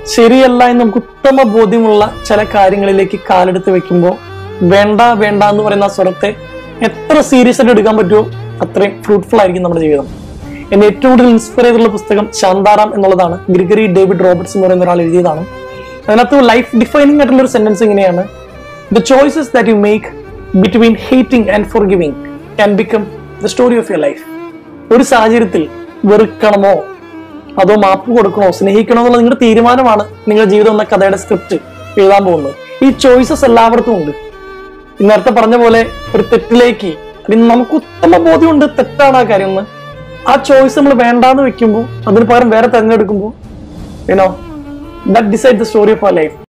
ശരിയല്ല എന്ന് നമുക്ക് ഉത്തമ ബോധ്യമുള്ള ചില കാര്യങ്ങളിലേക്ക് കാലെടുത്ത് വെക്കുമ്പോൾ വേണ്ട വേണ്ട എന്ന് പറയുന്ന ആ സ്വരത്തെ എത്ര സീരിയസ് ആയിട്ട് എടുക്കാൻ പറ്റുമോ അത്രയും ഫ്രൂട്ട്ഫുൾ ആയിരിക്കും നമ്മുടെ ജീവിതം എന്നെ ഏറ്റവും കൂടുതൽ ഇൻസ്പയർ ചെയ്തുള്ള പുസ്തകം ശാന്താറാം എന്നുള്ളതാണ് ഗ്രിഗറി ഡേവിഡ് റോബർട്സ് എന്ന് പറയുന്ന ഒരാൾ എഴുതിയതാണ് അതിനകത്ത് ലൈഫ് ഡിഫൈനിങ് ആയിട്ടുള്ള ഒരു സെന്റൻസ് ഇങ്ങനെയാണ് the choices that you make between hating and forgiving can become the story of your life ഒരു സാഹചര്യത്തിൽ വെറുക്കണമോ അതോ മാപ്പ് കൊടുക്കണോ സ്നേഹിക്കണോ എന്നുള്ള നിങ്ങളുടെ തീരുമാനമാണ് നിങ്ങളുടെ ജീവിതം എന്ന കഥയുടെ സ്ക്രിപ്റ്റ് എഴുതാൻ പോകുന്നത് ഈ ചോയ്സസ് എല്ലായിടത്തും ഉണ്ട് ഈ നേരത്തെ പറഞ്ഞ പോലെ ഒരു തെറ്റിലേക്ക് അല്ലെങ്കിൽ നമുക്ക് ഉത്തമ ബോധ്യമുണ്ട് തെറ്റാണ് ആ കാര്യം എന്ന് ആ ചോയ്സ് നമ്മൾ വേണ്ടാന്ന് വെക്കുമ്പോൾ അതിന് പകരം വേറെ തെരഞ്ഞെടുക്കുമ്പോൾ you know that decide the story of our life